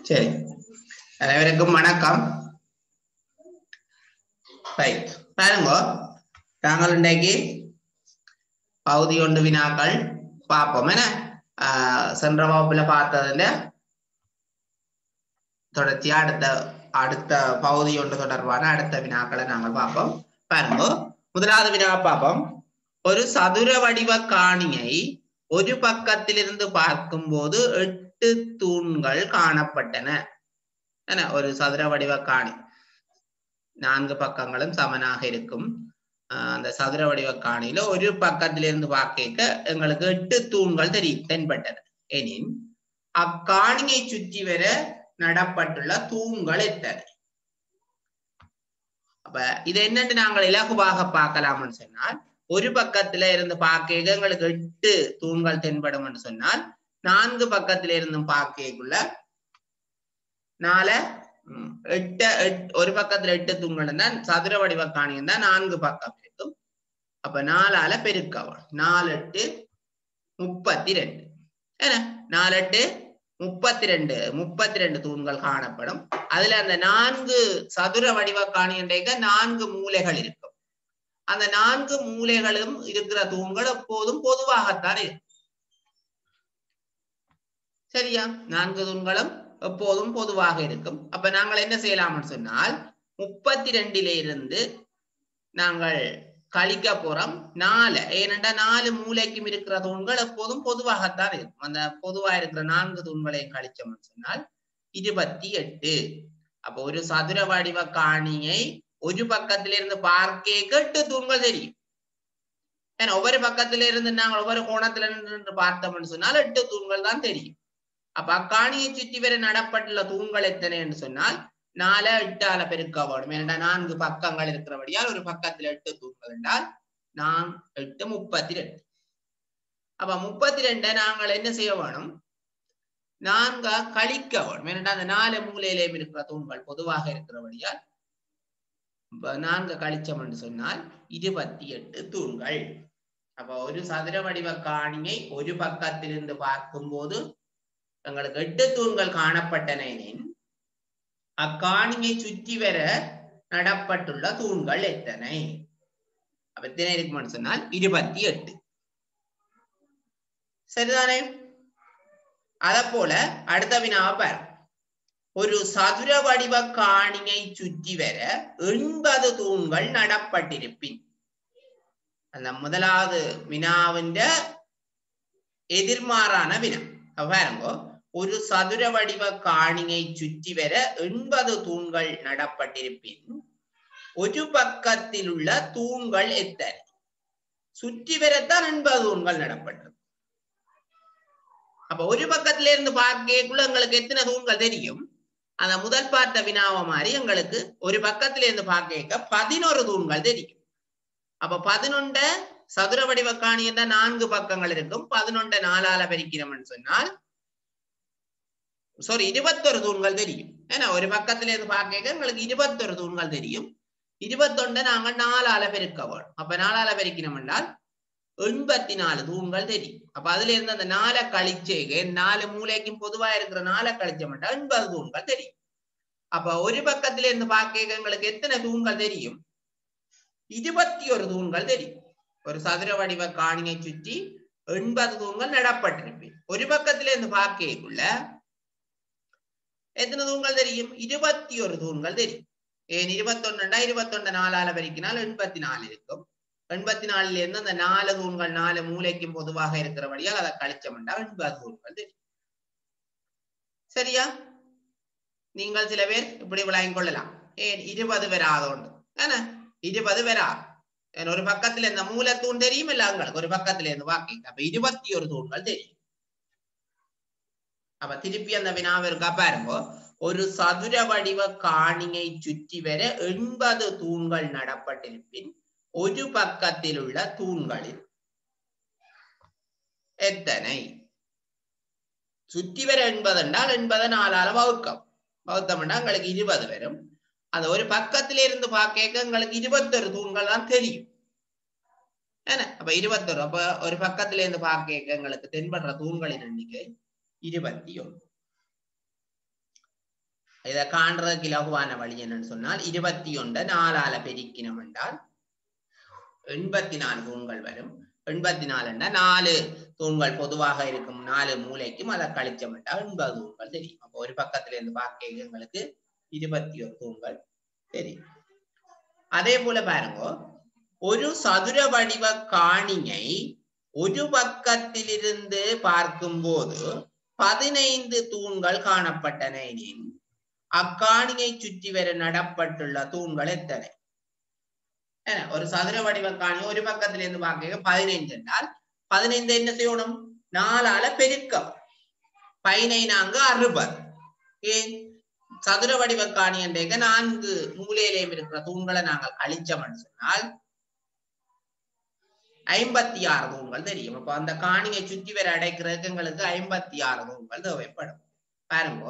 சரி அனைவருக்கும் வணக்கம் ரைட் பாருங்க நாங்கள் இன்றைக்கு பகுதி ஒன்று வினாக்கள் பார்ப்போம் என்ன ஆஹ் சென்ற வகுப்புல பார்த்ததுல தொடர்ச்சியா அடுத்த அடுத்த பகுதி ஒன்று தொடர்பான அடுத்த வினாக்களை நாங்கள் பார்ப்போம் பாருங்க முதலாவது வினா பார்ப்போம் ஒரு சதுர வடிவ காணியை ஒரு பக்கத்திலிருந்து பார்க்கும்போது எட்டு தூண்கள் காணப்பட்டன என்ன ஒரு சதுர வடிவ காணி நான்கு பக்கங்களும் சமனாக இருக்கும் ஆஹ் அந்த சதுர வடிவ காணியில ஒரு பக்கத்திலிருந்து பார்க்க எங்களுக்கு எட்டு தூண்கள் தெரியும் தென்பட்டன எனின் அக்காணியை சுற்றி வர நடப்பட்டுள்ள தூண்கள் எத்தனை அப்ப இது என்னன்னு நாங்கள் இலகுவாக பார்க்கலாம்னு சொன்னால் ஒரு பக்கத்துல இருந்து பார்க்க எங்களுக்கு எட்டு தூண்கள் தென்படும் சொன்னால் நான்கு பக்கத்துல இருந்தும் பார்க்கக்குள்ள நால எட்டு ஒரு பக்கத்துல எட்டு தூண்கள் இருந்தா சதுர வடிவ காணி இருந்தா நான்கு பக்கம் இருக்கும் அப்ப நாலால பெருக்கவன் நாலு எட்டு முப்பத்தி ரெண்டு ஏன்னா நாலு எட்டு முப்பத்தி ரெண்டு முப்பத்தி ரெண்டு தூண்கள் காணப்படும் அதுல அந்த நான்கு சதுர வடிவ காணியண்டைக்க நான்கு மூலைகள் இருக்கும் அந்த நான்கு மூலைகளும் இருக்கிற தூண்கள் எப்போதும் பொதுவாகத்தான் இருக்கும் சரியா நான்கு தூண்களும் எப்போதும் பொதுவாக இருக்கும் அப்ப நாங்கள் என்ன செய்யலாம்னு சொன்னால் முப்பத்தி ரெண்டில இருந்து நாங்கள் கழிக்க போறோம் நாலு ஏனென்றா நாலு மூலைக்கும் இருக்கிற தூண்கள் எப்போதும் பொதுவாகத்தான் இருக்கும் அந்த பொதுவா இருக்கிற நான்கு தூண்களையும் கழிச்சோம்னு சொன்னால் இருபத்தி எட்டு அப்ப ஒரு சதுர வடிவ காணியை ஒரு பக்கத்துல இருந்து பார்க்க எட்டு தூண்கள் தெரியும் ஏன்னா ஒவ்வொரு பக்கத்துல இருந்து நாங்கள் ஒவ்வொரு கோணத்துல இருந்து பார்த்தோம்னு சொன்னால் எட்டு தூண்கள் தான் தெரியும் அப்ப அக்காணியை சுற்றி வர நடப்பட்டுள்ள தூண்கள் எத்தனை என்று சொன்னால் நால எட்டால பெருக்க வேணும் ஏன்னா நான்கு பக்கங்கள் இருக்கிறபடியால் ஒரு பக்கத்துல எட்டு தூண்கள் என்றால் நான் எட்டு முப்பத்தி ரெண்டு அப்ப முப்பத்தி ரெண்டை நாங்கள் என்ன செய்ய வேணும் நான்கா கழிக்க வேணும் ஏன்னா அந்த நாலு மூலையிலேயும் இருக்கிற தூண்கள் பொதுவாக இருக்கிறபடியால் நான்கு கழிச்சம் என்று சொன்னால் இருபத்தி எட்டு தூண்கள் அப்ப ஒரு சதுர வடிவ காணியை ஒரு பக்கத்திலிருந்து பார்க்கும்போது எங்களுக்கு எட்டு தூண்கள் காணப்பட்டன எனின் அக்காணியை சுற்றி வர நடப்பட்டுள்ள தூண்கள் எத்தனை அப்ப எத்தனை இருக்கும்னு சொன்னால் இருபத்தி எட்டு சரிதானே அத போல அடுத்த வினாவை பாரு ஒரு சதுர வடிவ காணியை சுற்றி வர எண்பது தூண்கள் நடப்பட்டிருப்பின் அந்த முதலாவது வினாவின் எதிர்மாறான வினா பாருங்கோ ஒரு சதுர வடிவ காணியை சுற்றி வர எண்பது தூண்கள் நடப்பட்டிருப்பின் ஒரு பக்கத்தில் உள்ள தூண்கள் எத்தனை சுற்றி வரத்தான் எண்பது தூண்கள் நடப்பட்டது அப்ப ஒரு பக்கத்துல இருந்து பார்க்கக்குள்ள எங்களுக்கு எத்தனை தூண்கள் தெரியும் அந்த முதல் பார்த்த வினாவை மாதிரி எங்களுக்கு ஒரு பக்கத்துல இருந்து பார்க்க பதினோரு தூண்கள் தெரியும் அப்ப பதினொண்ட சதுர வடிவ காணி என்ற நான்கு பக்கங்கள் இருக்கும் பதினொண்ட நாலால பிரிக்கிறோம்னு சொன்னால் சாரி இருபத்தொரு தூண்கள் தெரியும் ஏன்னா ஒரு பக்கத்துல இருந்து பார்க்க எங்களுக்கு இருபத்தொரு தூண்கள் தெரியும் இருபத்தொண்ட நாங்க நாலால பெருக்க வேணும் அப்ப நாலால பெருக்கணும் என்றால் எண்பத்தி நாலு தூண்கள் தெரியும் அப்ப அதுல இருந்து அந்த நாலை கழிச்சேக நாலு மூலைக்கும் பொதுவா இருக்கிற நாலை கழிச்ச மாட்டா எண்பது தூண்கள் தெரியும் அப்ப ஒரு பக்கத்துல இருந்து பார்க்க எங்களுக்கு எத்தனை தூண்கள் தெரியும் இருபத்தி ஒரு தூண்கள் தெரியும் ஒரு சதுர வடிவ காணியை சுற்றி எண்பது தூண்கள் நடப்பட்டிருப்பேன் ஒரு பக்கத்துல இருந்து பார்க்கக்குள்ள எத்தனை தூண்கள் தெரியும் இருபத்தி ஒரு தூண்கள் தெரியும் ஏன் இருபத்தொன்னுண்டா இருபத்தொன்னு நாலால வரைக்கினால் எண்பத்தி நாலு இருக்கும் எண்பத்தி நாலுல இருந்து அந்த நாலு தூண்கள் நாலு மூளைக்கும் பொதுவாக இருக்கிறபடியால் அதை கழிச்சோம்டா எண்பது தூண்கள் தெரியும் சரியா நீங்கள் சில பேர் இப்படி விளங்கிக் கொள்ளலாம் ஏன் இருபது வராதோண்டு ஏன்னா இருபது வரா ஒரு பக்கத்துல இந்த மூலத்தூண் தெரியும் இல்ல உங்களுக்கு ஒரு பக்கத்துல இருந்து வாக்கி அப்ப இருபத்தி ஒரு தூண்கள் தெரியும் அப்ப திருப்பி அந்த வினாவிற்கா பாருங்க ஒரு சதுர வடிவ காணியை சுற்றி வர எண்பது தூண்கள் நடப்பட்டிருப்பின் ஒரு பக்கத்தில் உள்ள தூண்களில் எத்தனை சுற்றி வர எண்பது என்றால் எண்பது நாலால வகுக்கம் வகுத்தம் என்றால் எங்களுக்கு இருபது வரும் அந்த ஒரு பக்கத்தில இருந்து பார்க்க எங்களுக்கு இருபத்தொரு தூண்கள் தான் தெரியும் என்ன அப்ப இருபத்தொரு அப்ப ஒரு பக்கத்துல இருந்து பார்க்க எங்களுக்கு தென்படுற தூண்களின் எண்ணிக்கை இருபத்தி ஒன்று இதை காண்றதுக்கு இலகுவான வழி என்னன்னு சொன்னால் இருபத்தி ஒன்றை நாலால பெருக்கினம் என்றால் எண்பத்தி நாலு தூண்கள் வரும் எண்பத்தி நாலுன்னா நாலு தூண்கள் பொதுவாக இருக்கும் நாலு மூலைக்கும் அதை கழிச்சம் என்றால் எண்பது தூண்கள் தெரியும் அப்போ ஒரு பக்கத்துல இருந்து பார்க்க எங்களுக்கு இருபத்தி ஒரு தூண்கள் தெரியும் அதே போல பாருங்க ஒரு சதுர வடிவ காணியை ஒரு பக்கத்திலிருந்து பார்க்கும்போது பதினைந்து தூண்கள் காணப்பட்டன எனின் அக்காணியை சுற்றி வர நடப்பட்டுள்ள தூண்கள் எத்தனை என்ன, ஒரு சதுர வடிவ காணி ஒரு பக்கத்துல இருந்து பார்க்க பதினைந்து என்றால் பதினைந்து என்ன செய்யணும் நாலால பெருக்கம் பதினைநான்கு அறுபது ஏன் சதுர வடிவ காணி என்றேக நான்கு மூலையிலேயும் இருக்கிற தூண்களை நாங்கள் அழிச்சோம்னு சொன்னால் ஐம்பத்தி ஆறு தூண்கள் தெரியும் அப்ப அந்த காணியை சுற்றி வர அடைக்கிறதுக்கு எங்களுக்கு ஐம்பத்தி ஆறு தூண்கள் தேவைப்படும் பாருங்க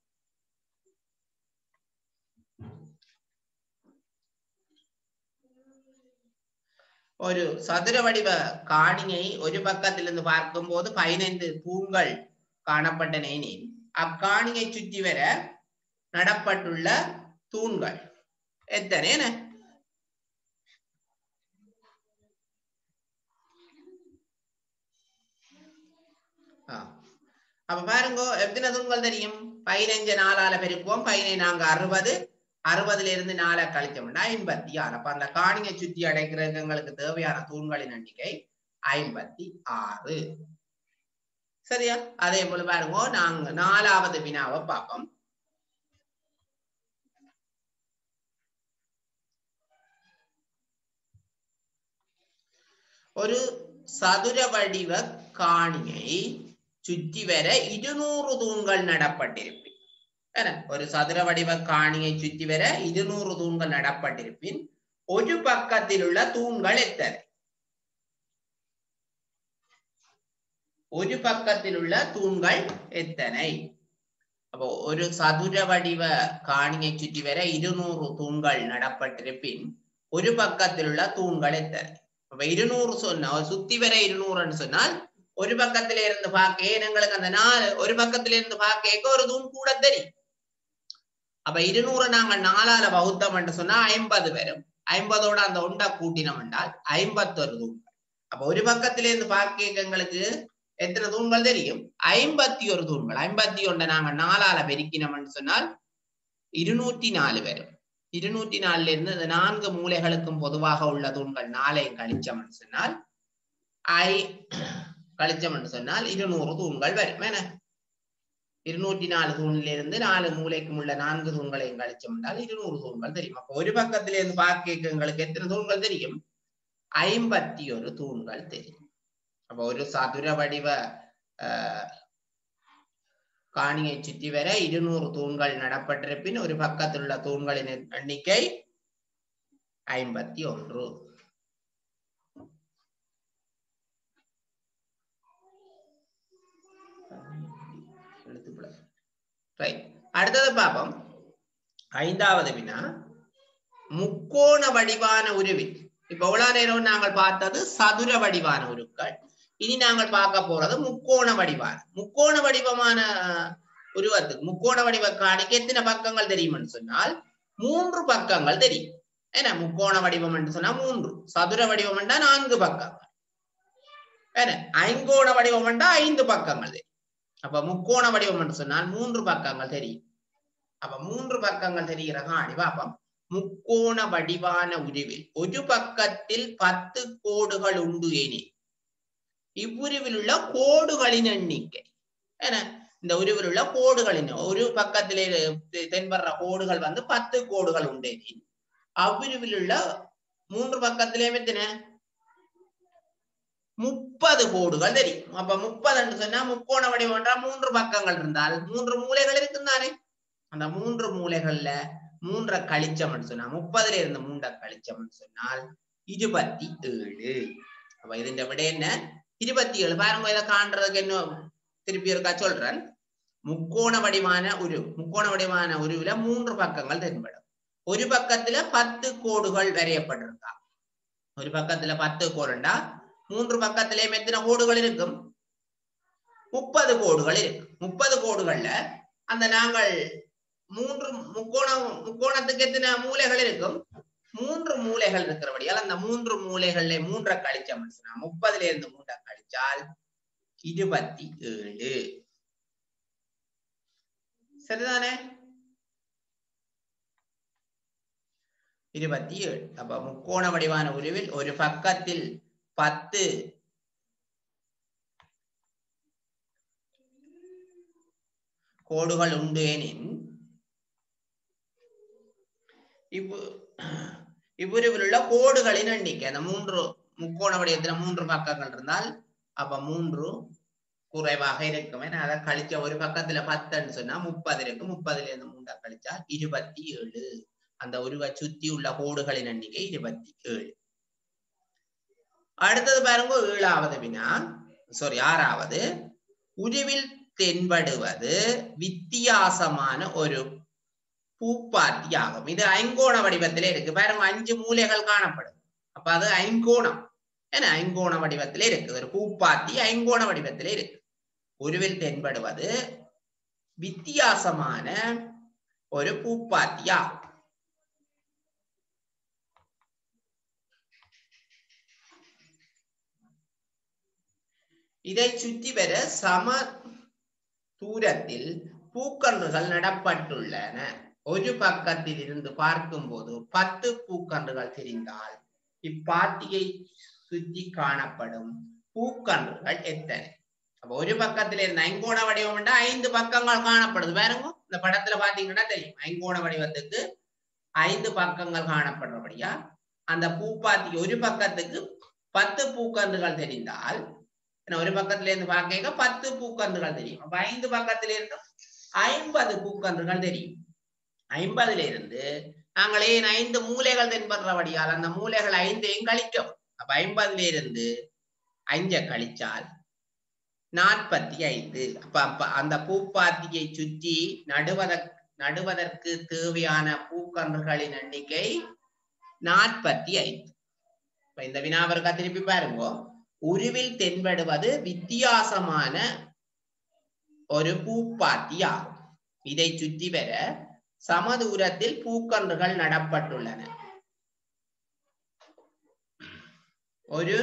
ஒரு சதுர வடிவ காணியை ஒரு பக்கத்திலிருந்து பார்க்கும்போது பதினைந்து தூண்கள் காணப்பட்டன எனில் அக்காணியை சுற்றி வர நடப்பட்டுள்ள தூண்கள் எத்தனை என்ன? ஆ. அப்ப பாருங்க எத்தனை தூண்கள் தெரியும் பதினஞ்சு நாலால பெருக்குவோம் பதினைநான்கு அறுபது அறுபதுல இருந்து நாலை கழிச்சோம்னா ஐம்பத்தி ஆறு அப்ப அந்த காணியை சுற்றி அடைக்கிறதுக்கு எங்களுக்கு தேவையான தூண்களின் எண்ணிக்கை ஐம்பத்தி ஆறு சரியா அதே போல பாருங்க நாங்க நாலாவது வினாவை பார்ப்போம் ஒரு சதுர வடிவ காணியை சுற்றி வர இருநூறு தூண்கள் நடப்பட்டிருப்பின் என்ன? ஒரு சதுர வடிவ காணியை சுற்றி வர இருநூறு தூண்கள் நடப்பட்டிருப்பின் ஒரு பக்கத்தில் உள்ள தூண்கள் எத்தனை ஒரு பக்கத்தில் உள்ள தூண்கள் எத்தனை அப்போ ஒரு சதுர வடிவ காணியை சுற்றி வர இருநூறு தூண்கள் நடப்பட்டிருப்பின் ஒரு பக்கத்தில் உள்ள தூண்கள் எத்தனை அப்ப இருநூறு சொன்னா சுத்தி வர இருநூறுன்னு சொன்னால் ஒரு பக்கத்துல இருந்து பார்க்க எங்களுக்கு அந்த நாலு ஒரு பக்கத்துல இருந்து பார்க்க ஒரு தூண் கூட தெரியும் அப்ப இருநூறு நாங்கள் நாலால வகுத்தோம் என்று சொன்னா ஐம்பது வரும் ஐம்பதோட அந்த ஒண்டா கூட்டினோம் என்றால் ஐம்பத்தொரு தூண்கள் அப்ப ஒரு பக்கத்துல இருந்து பார்க்க எங்களுக்கு எத்தனை தூண்கள் தெரியும் ஐம்பத்தி ஒரு தூண்கள் ஐம்பத்தி ஒன்றை நாங்க நாலால பெருக்கினோம்னு சொன்னால் இருநூற்றி நாலு வரும் இருநூற்றி நாலுல இருந்து இந்த நான்கு மூலைகளுக்கும் பொதுவாக உள்ள தூண்கள் நாளையும் கழிச்சோம்னு சொன்னால் ஐ கழிச்சோம்னு சொன்னால் இருநூறு தூண்கள் வரும் என்ன இருநூற்றி நாலு தூணில இருந்து நாலு மூலைக்கும் உள்ள நான்கு தூண்களையும் கழிச்சோம் என்றால் இருநூறு தூண்கள் தெரியும் அப்ப ஒரு பக்கத்துல இருந்து பார்க்க எங்களுக்கு எத்தனை தூண்கள் தெரியும் ஐம்பத்தி ஒரு தூண்கள் தெரியும் அப்ப ஒரு சதுர வடிவ ஆஹ், காணியை சுற்றி வர இருநூறு தூண்கள் நடப்பட்டிருப்பின் ஒரு பக்கத்தில் உள்ள தூண்களின் எண்ணிக்கை ஐம்பத்தி ஒன்று எழுத்துப்பிழை ரைட் அடுத்தது பார்ப்போம் ஐந்தாவது வினா முக்கோண வடிவான உருவில் இப்ப இவ்வளவு நேரம் நாங்கள் பார்த்தது சதுர வடிவான உருக்கள் இனி நாங்கள் பார்க்க போறது முக்கோண வடிவான முக்கோண வடிவமான உருவத்துக்கு முக்கோண வடிவ காணிக்கு எத்தனை பக்கங்கள் தெரியும்னு சொன்னால் மூன்று பக்கங்கள் தெரியும் என்ன முக்கோண வடிவம் என்று சொன்னா மூன்று சதுர வடிவம் என்றா நான்கு பக்கங்கள் என்ன ஐங்கோண வடிவம் என்றா ஐந்து பக்கங்கள் தெரியும் அப்ப முக்கோண வடிவம் என்று சொன்னால் மூன்று பக்கங்கள் தெரியும் அப்ப மூன்று பக்கங்கள் தெரிகிற காணி பாப்போம் முக்கோண வடிவான உருவில் ஒரு பக்கத்தில் பத்து கோடுகள் உண்டு எனில் இவ்வுருவில் உள்ள கோடுகளின் எண்ணிக்கை என்ன இந்த உருவில் உள்ள கோடுகளின் ஒரு பக்கத்திலே தெ- தென்படுற கோடுகள் வந்து பத்து கோடுகள் உண்டு எனில் அவ்வுருவில் உள்ள மூன்று பக்கத்திலே எத்தனை முப்பது கோடுகள் தெரியும் அப்ப முப்பதுன்னு சொன்னா முக்கோண வடிவம் என்றால் மூன்று பக்கங்கள் இருந்தால் மூன்று மூலைகள் இருக்குந்தானே அந்த மூன்று மூலைகள்ல மூன்றை கழிச்சோம்னு சொன்னா முப்பதுல இருந்து மூன்றை கழிச்சோம்னு சொன்னால் இருபத்தி ஏழு அப்ப ഇതിന്റെ விட என்ன இருபத்தி ஏழு பாருங்க இதை காண்றதுக்கு என்ன திருப்பி இருக்கா சொல்றேன் முக்கோண வடிவான உரு முக்கோண வடிவான உருவில மூன்று பக்கங்கள் தென்படும் ஒரு பக்கத்துல பத்து கோடுகள் வரையப்பட்டிருக்கா ஒரு பக்கத்துல பத்து கோடுண்டா மூன்று பக்கத்திலேயும் எத்தனை கோடுகள் இருக்கும் முப்பது கோடுகள் இருக்கு முப்பது கோடுகள்ல அந்த நாங்கள் மூன்று முக்கோணம் முக்கோணத்துக்கு எத்தனை மூலைகள் இருக்கும் மூன்று மூலைகள் இருக்கிறபடியால் அந்த மூன்று மூலைகள்ல மூன்றை கழிச்சோம்னு சொன்னா முப்பதுல இருந்து மூன்றை கழிச்சால் இருபத்தி ஏழு சரிதானே இருபத்தி ஏழு அப்ப முக்கோண வடிவான உருவில் ஒரு பக்கத்தில் பத்து கோடுகள் உண்டு எனின் இவ்வு இவ்வுருவில் உள்ள கோடுகளின் எண்ணிக்கை அந்த மூன்று முக்கோண வடிவத்துல மூன்று பக்கங்கள் இருந்தால் அப்ப மூன்று குறைவாக இருக்கும் ஏன்னா அதை கழிச்ச ஒரு பக்கத்துல பத்துன்னு சொன்னா முப்பது இருக்கு முப்பதுல இருந்து மூன்றை கழிச்சா இருபத்தி ஏழு அந்த உருவ சுத்தி உள்ள கோடுகளின் எண்ணிக்கை இருபத்தி ஏழு அடுத்தது பாருங்க ஏழாவது வினா சாரி ஆறாவது உருவில் தென்படுவது வித்தியாசமான ஒரு பூப்பாத்தி ஆகும் இது ஐங்கோண வடிவத்திலே இருக்கு பாருங்க அஞ்சு மூலைகள் காணப்படும் அப்ப அது ஐங்கோணம் ஏன்னா ஐங்கோண வடிவத்திலே இருக்கு ஒரு பூப்பாத்தி ஐங்கோண வடிவத்திலே இருக்கு உருவில் தென்படுவது வித்தியாசமான ஒரு பூப்பாத்தி ஆகும் இதை சுற்றி வர சம தூரத்தில் பூக்கன்றுகள் நடப்பட்டுள்ளன ஒரு பக்கத்தில் இருந்து பார்க்கும்போது பத்து பூக்கன்றுகள் தெரிந்தால் இப்பாத்தியை சுற்றி காணப்படும் பூக்கன்றுகள் எத்தனை அப்ப ஒரு பக்கத்துல இருந்து ஐங்கோண வடிவம் ஐந்து பக்கங்கள் காணப்படுது பாருங்க இந்த படத்துல பாத்தீங்கன்னா தெரியும் ஐங்கோண வடிவத்துக்கு ஐந்து பக்கங்கள் காணப்படுறபடியா அந்த பூப்பாத்தி ஒரு பக்கத்துக்கு பத்து பூக்கன்றுகள் தெரிந்தால் ஒரு பக்கத்துல இருந்து பார்க்க பத்து பூக்கன்றுகள் தெரியும் அப்ப ஐந்து பக்கத்துல இருந்து ஐம்பது பூக்கன்றுகள் தெரியும் ஐம்பதுல இருந்து நாங்கள் ஏன் ஐந்து மூலைகள் தென்படுறபடியால் அந்த மூலைகள் ஐந்தையும் கழிக்கும் அப்ப ஐம்பதுல இருந்து அஞ்ச கழிச்சால் நாற்பத்தி ஐந்து அப்ப அப்ப அந்த பூப்பாத்தியை சுற்றி நடுவதற்கு நடுவதற்கு தேவையான பூக்கன்றுகளின் எண்ணிக்கை நாற்பத்தி ஐந்து இப்ப இந்த வினாவருக்கா திருப்பி பாருங்க உருவில் தென்படுவது வித்தியாசமான ஒரு பூப்பாத்தி ஆகும் இதை சுற்றி வர சமதூரத்தில் பூக்கன்றுகள் நடப்பட்டுள்ளன ஒரு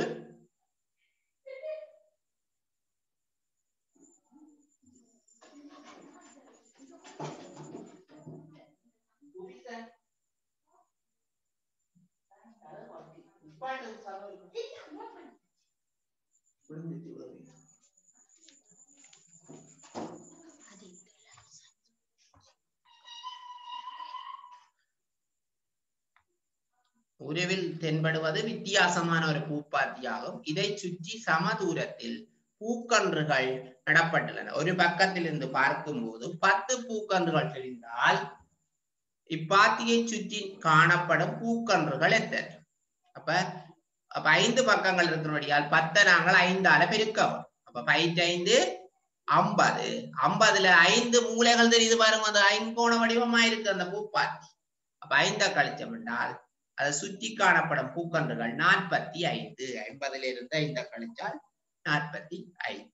உருவில் தென்படுவது வித்தியாசமான ஒரு பூப்பாத்தியாகும் இதை சுற்றி சம தூரத்தில் பூக்கன்றுகள் நடப்பட்டுள்ளன ஒரு பக்கத்தில் இருந்து பார்க்கும்போது பத்து பூக்கன்றுகள் தெரிந்தால் இப்பாத்தியை சுற்றி காணப்படும் பூக்கன்றுகள் எத்தனை அப்ப அப்ப ஐந்து பக்கங்கள் இருக்கிறபடியால் பத்தை நாங்கள் ஐந்தால பெருக்கவும் அப்ப பயிற்று ஐந்து ஐம்பது ஐம்பதுல ஐந்து மூலைகள் தெரியுது பாருங்க அந்த ஐங்கோண வடிவமா இருக்கு அந்த பூப்பாத்தி அப்ப ஐந்த கழிச்சம் என்றால் அதை சுற்றி காணப்படும் பூக்கன்றுகள் நாற்பத்தி ஐந்து ஐம்பதுல இருந்து ஐந்த கழிச்சால் நாற்பத்தி ஐந்து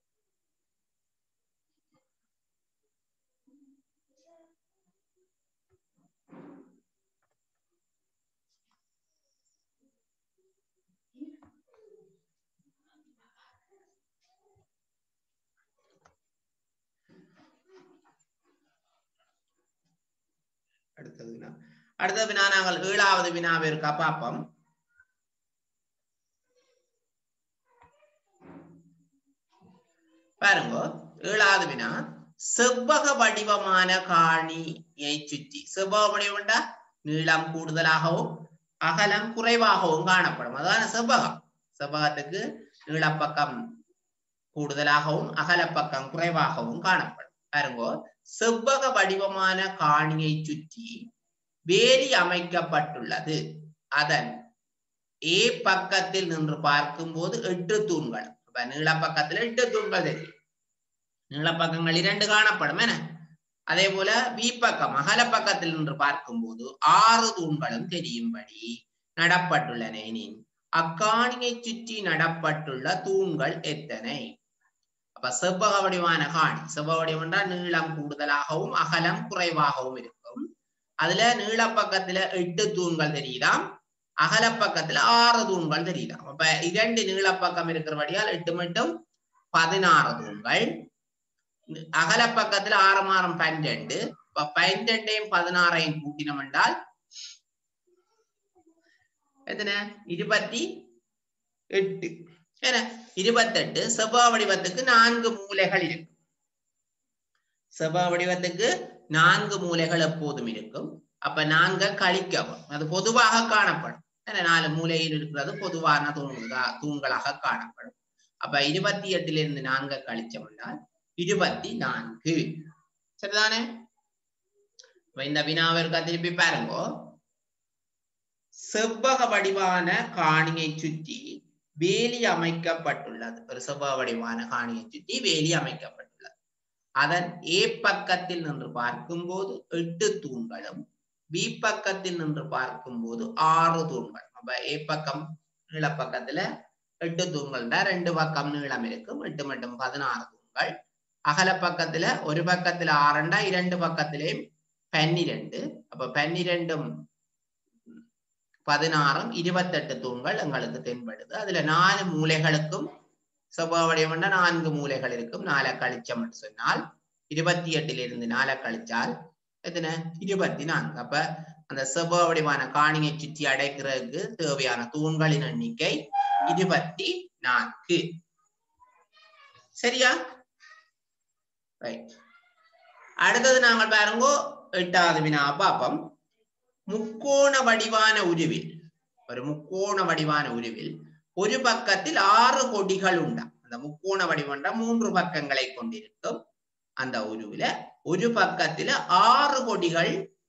அடுத்தது வினா அடுத்த வினா நாங்கள் ஏழாவது வினாவிற்கா பார்ப்போம் பாருங்க ஏழாவது வினா செவ்வக வடிவமான காணியை சுற்றி செவ்வக வடிவம்டா நீளம் கூடுதலாகவும் அகலம் குறைவாகவும் காணப்படும் அதான செவ்வகம் செவ்வகத்துக்கு நீளப்பக்கம் கூடுதலாகவும் அகலப்பக்கம் குறைவாகவும் காணப்படும் பாருங்க செவ்வக வடிவமான காணியை சுற்றி வேலி அமைக்கப்பட்டுள்ளது அதன் ஏ பக்கத்தில் நின்று பார்க்கும்போது எட்டு தூண்கள் அப்ப நீள பக்கத்துல எட்டு தூண்கள் தெரியும் நீளப்பக்கங்கள் இரண்டு காணப்படும் என அதே போல வி பக்கம் அகல பக்கத்தில் நின்று பார்க்கும்போது ஆறு தூண்களும் தெரியும்படி நடப்பட்டுள்ளன எனின் அக்காணியை சுற்றி நடப்பட்டுள்ள தூண்கள் எத்தனை அப்ப அப்ப செவ்வக வடிவான காணி செவ்வக வடிவம் என்றால் நீளம் கூடுதலாகவும் அகலம் குறைவாகவும் இருக்கும் அதுல நீள பக்கத்துல எட்டு தூண்கள் தெரியுதாம் அகல பக்கத்துல ஆறு தூண்கள் தெரியுதாம் அப்ப இரண்டு நீள பக்கம் இருக்கிறபடியால் எட்டு மட்டும் பதினாறு தூண்கள் அகல பக்கத்துல ஆறு மாறும் பன்னிரண்டு இப்ப பன்னிரெண்டையும் பதினாறையும் கூட்டினோம் என்றால் எத்தனை இருபத்தி எட்டு ஏன்னா இருபத்தெட்டு செவ்வக வடிவத்துக்கு நான்கு மூலைகள் இருக்கு செவ்வக வடிவத்துக்கு நான்கு மூலைகள் எப்போதும் இருக்கும் அப்ப நாங்க கழிக்கவும் அது பொதுவாக காணப்படும் ஏன்னா நாலு மூலையில் இருக்கிறது பொதுவான தூண்களா தூண்களாக காணப்படும் அப்ப இருபத்தி எட்டுல இருந்து நான்கு கழிச்சோம் என்றால் இருபத்தி நான்கு சரிதானே இந்த வினாவிற்கு திருப்பி பாருங்க செவ்வக வடிவான காணியை சுற்றி வேலி அமைக்கப்பட்டுள்ளது ஒரு செவ்வக வடிவான காணியை சுற்றி வேலி அமைக்கப்பட்டுள்ளது அதன் ஏ பக்கத்தில் நின்று பார்க்கும்போது எட்டு தூண்களும் பி பக்கத்தில் நின்று பார்க்கும்போது ஆறு தூண்கள் அப்ப ஏ பக்கம் நீள பக்கத்துல எட்டு தூண்கள்டா ரெண்டு பக்கம் நீளம் இருக்கும் எட்டு மட்டும் பதினாறு தூண்கள் அகல பக்கத்துல ஒரு பக்கத்துல ஆறுண்டா இரண்டு பக்கத்திலேயும் பன்னிரெண்டு அப்ப பன்னிரெண்டும் பதினாறும் இருபத்தெட்டு தூண்கள் எங்களுக்கு தென்படுது அதுல நாலு மூலைகளுக்கும் செவ்வக வடிவம்னா நான்கு மூலைகள் இருக்கும் நாலை கழிச்சம் சொன்னால் இருபத்தி எட்டுல இருந்து நாலை கழிச்சால் எத்தனை இருபத்தி நான்கு அப்ப அந்த செவ்வக வடிவான காணியை சுற்றி அடைக்கிறதுக்கு தேவையான தூண்களின் எண்ணிக்கை இருபத்தி நான்கு சரியா ரைட் அடுத்தது நாங்கள் பாருங்க எட்டாவது வினா பாப்பம் முக்கோண வடிவான உருவில் ஒரு முக்கோண வடிவான உருவில் ஒரு பக்கத்தில் ஆறு கொடிகள் உண்டா அந்த முக்கோண வடிவம்டா மூன்று பக்கங்களை கொண்டிருக்கும் அந்த உருவில ஒரு பக்கத்துல ஆறு கொடிகள்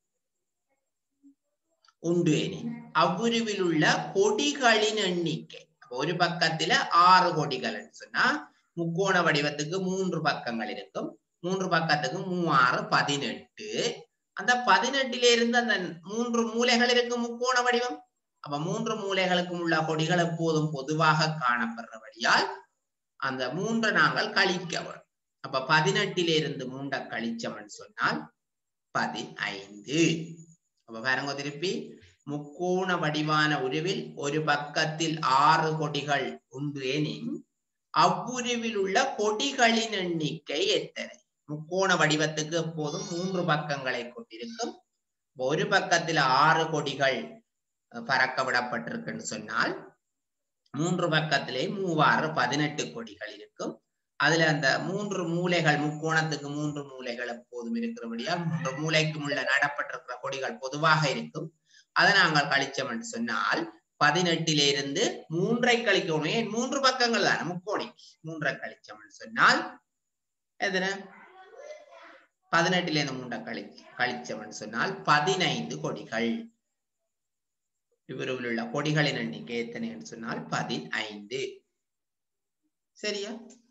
உண்டு எனின் அவ்வுருவில் உள்ள கொடிகளின் எண்ணிக்கை ஒரு பக்கத்துல ஆறு கொடிகள் சொன்னா முக்கோண வடிவத்துக்கு மூன்று பக்கங்கள் இருக்கும் மூன்று பக்கத்துக்கு மூவாறு பதினெட்டு அந்த பதினெட்டுல இருந்து அந்த மூன்று மூலைகள் இருக்கும் முக்கோண வடிவம் அப்ப மூன்று மூலைகளுக்கும் உள்ள கொடிகள் எப்போதும் பொதுவாக காணப்படுறபடியால் அந்த மூன்று நாங்கள் கழிக்க வேணும் அப்ப பதினெட்டில இருந்து மூண்ட கழிச்சவன் சொன்னால் பதினைந்து அப்ப பாருங்க திருப்பி முக்கோண வடிவான உருவில் ஒரு பக்கத்தில் ஆறு கொடிகள் உண்டு எனின் அவ்வுருவில் உள்ள கொடிகளின் எண்ணிக்கை எத்தனை முக்கோண வடிவத்துக்கு எப்போதும் மூன்று பக்கங்களை கொண்டிருக்கும் ஒரு பக்கத்துல ஆறு கொடிகள் பறக்க விடப்பட்டிருக்குன்னு சொன்னால் மூன்று பக்கத்திலே மூவாறு பதினெட்டு கொடிகள் இருக்கும் அதுல அந்த மூன்று மூலைகள் முக்கோணத்துக்கு மூன்று மூலைகள் எப்போதும் இருக்கிறபடியால் மூன்று மூலைக்கும் உள்ள நடப்பட்டிருக்கிற கொடிகள் பொதுவாக இருக்கும் அதை நாங்கள் கழிச்சோம் என்று சொன்னால் பதினெட்டில இருந்து மூன்றை கழிக்கணும் ஏன் மூன்று பக்கங்கள் தானே முக்கோணி மூன்றை கழிச்சோம் என்று சொன்னால் எத்தனை பதினெட்டுல இருந்து மூன்றை கழி கழிச்சவன் சொன்னால் பதினைந்து கொடிகள் இவருவில் உள்ள கொடிகளின் எண்ணிக்கை எத்தனை என்று சொன்னால் பதினைந்து சரியா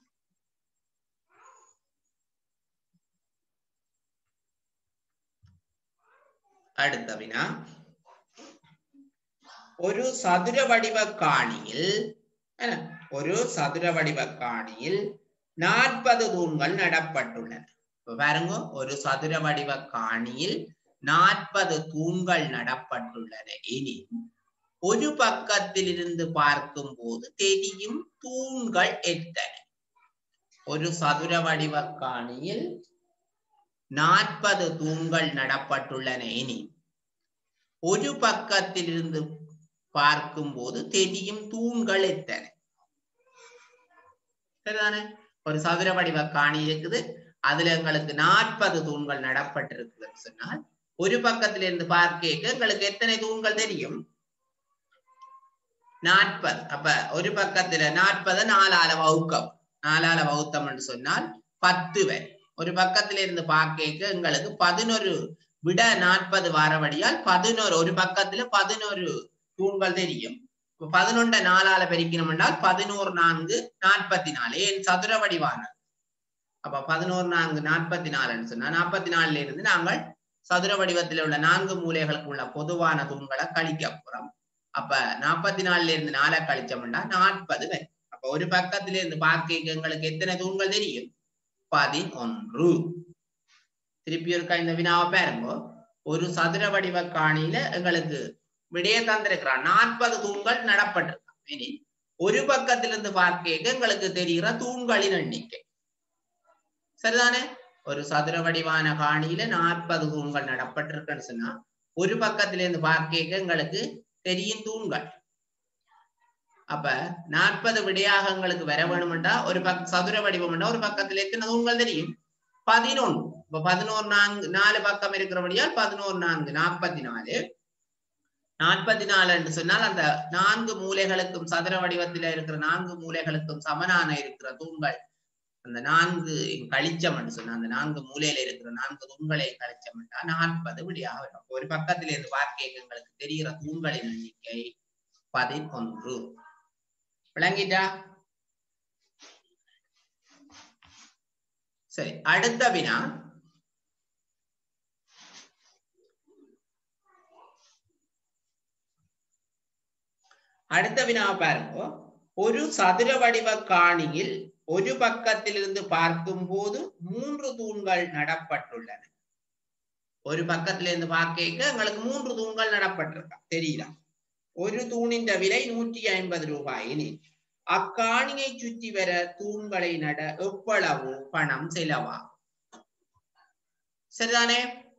அடுத்த வினா ஒரு சதுர வடிவ காணியில் ஒரு சதுர வடிவ காணியில் நாற்பது தூண்கள் நடப்பட்டுள்ளன பாருங்க ஒரு சதுர வடிவ காணியில் நாற்பது தூண்கள் நடப்பட்டுள்ளன இனி ஒரு பக்கத்தில் இருந்து பார்க்கும் போது தெரியும் தூண்கள் எத்தனை ஒரு சதுர வடிவ காணியில் நாற்பது தூண்கள் நடப்பட்டுள்ளன இனி ஒரு பக்கத்தில் இருந்து பார்க்கும் போது தெரியும் தூண்கள் எத்தனை சரிதானே ஒரு சதுர வடிவ காணி இருக்குது அதுல எங்களுக்கு நாற்பது தூண்கள் நடப்பட்டிருக்குதுன்னு சொன்னால் ஒரு பக்கத்துல இருந்து பார்க்க எங்களுக்கு எத்தனை தூண்கள் தெரியும் நாற்பது அப்ப ஒரு பக்கத்துல நாற்பது நாலால வகுக்கம் நாலால வகுத்தம் என்று சொன்னால் பத்து வரை ஒரு பக்கத்துல இருந்து பார்க்க எங்களுக்கு பதினொரு விட நாற்பது வாரவடியால் பதினோரு ஒரு பக்கத்துல பதினோரு தூண்கள் தெரியும் பதினொன்றை நாலால பெருக்கணும் என்றால் பதினோரு நான்கு நாற்பத்தி நாலு ஏன் சதுர வடிவானது அப்ப பதினோரு நான்கு நாற்பத்தி நாலுன்னு சொன்னா நாற்பத்தி நாலுல இருந்து நாங்கள் சதுர வடிவத்தில் உள்ள நான்கு மூலைகளுக்கு உள்ள பொதுவான தூண்களை கழிக்க போறோம் அப்ப நாற்பத்தி நாலுல இருந்து நாலை கழிச்சோம்னா நாற்பது வரும் அப்ப அப்ப ஒரு பக்கத்துல இருந்து பார்க்க எங்களுக்கு எத்தனை தூண்கள் தெரியும் பதினொன்று திருப்பி இருக்கா இந்த வினாவை பாருங்க ஒரு சதுர வடிவ காணியில எங்களுக்கு விடைய தந்திருக்கிறான் நாற்பது தூண்கள் நடப்பட்டிருக்கான் இனி ஒரு பக்கத்திலிருந்து பார்க்க எங்களுக்கு தெரிகிற தூண்களின் எண்ணிக்கை சரிதானே ஒரு சதுர வடிவான காணியில நாற்பது தூண்கள் நடப்பட்டிருக்குன்னு சொன்னா ஒரு பக்கத்திலிருந்து பார்க்க எங்களுக்கு தெரியும் தூண்கள் அப்ப நாற்பது விடையாக எங்களுக்கு வர வேணுமெண்டா ஒரு பக்க சதுர வடிவம்டா ஒரு பக்கத்துல எத்தனை தூண்கள் தெரியும் பதினொன்று இப்ப பதினோரு நான்கு நாலு பக்கம் இருக்கிறபடியால் பதினோரு நான்கு நாற்பத்தி நாலு நாற்பத்தி நாலு என்று சொன்னால் அந்த நான்கு மூலைகளுக்கும் சதுர வடிவத்தில இருக்கிற நான்கு மூலைகளுக்கும் சமனான இருக்கிற தூண்கள் அந்த நான்கு கழிச்சம் என்று சொன்னா அந்த நான்கு மூலையில இருக்கிற நான்கு தூண்களை கழிச்சம் என்றா நாற்பது விடியாக வரும் ஒரு பக்கத்துல இருந்து பார்க்க எங்களுக்கு தெரிகிற தூண்களின் எண்ணிக்கை பதினொன்று விளங்கிட்டா சரி அடுத்த வினா அடுத்த வினாவை பாருங்க ஒரு சதுர வடிவ காணியில் ஒரு பக்கத்திலிருந்து பார்க்கும் போது மூன்று தூண்கள் நடப்பட்டுள்ளன ஒரு பக்கத்துல இருந்து பார்க்க எங்களுக்கு மூன்று தூண்கள் நடப்பட்டிருக்கா தெரியல ஒரு தூணின் விலை நூற்றி ஐம்பது ரூபாய் இனி அக்காணியை சுற்றி வர தூண்களை நட எவ்வளவு பணம் செலவாகும் சரிதானே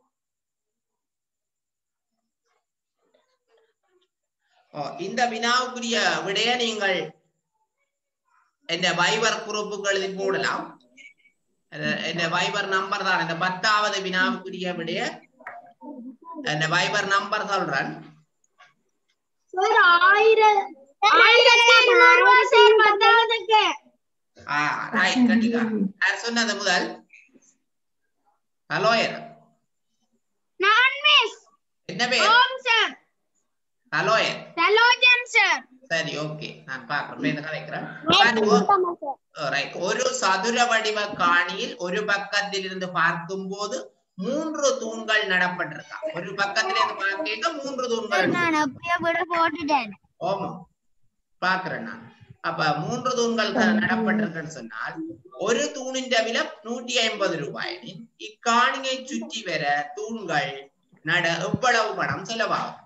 ஓ, இந்த வினாவுக்குரிய விடைய நீங்கள் என்ற வைபர் குரூப்புகளில் போடலாம் அது- என்ற வைபர் நம்பர் தான் இந்த பத்தாவது வினாவுக்குரிய விடைய இந்த வைபர் நம்பர் சொல்றேன் சார் ஆயிரம் ஆயிரத்தி ஐநூறு ரூபாய் சார் பத்தாவதுக்கு ஆ ரைட் கண்டிப்பா யார் சொன்னது முதல் ஹலோ நான் மிஸ் என்ன பேர் ஓம் சார் ஹலோ சலோஜன் சார் சரி ஓகே நான் பாக்குறேன் பேர் கலைக்கிறேன் பாருங்க. ரைட் ஒரு சதுர வடிவ காணியில் ஒரு பக்கத்தில் இருந்து பார்க்கும் போது மூன்று தூண்கள் நடப்பட்டிருக்கா ஒரு பக்கத்துல இருந்து பார்க்க மூன்று தூண்கள் இருக்கு. நான் அப்படியே விட போட்டுட்டேன் ஆமா பாக்குறேன் நான் அப்ப மூன்று தூண்கள் க- நடப்பட்டிருக்குன்னு சொன்னால் ஒரு தூணின் விலை நூற்றி ஐம்பது ரூபாய் இக்காணியை சுற்றி வர தூண்கள் நட எவ்வளவு பணம் செலவாகும்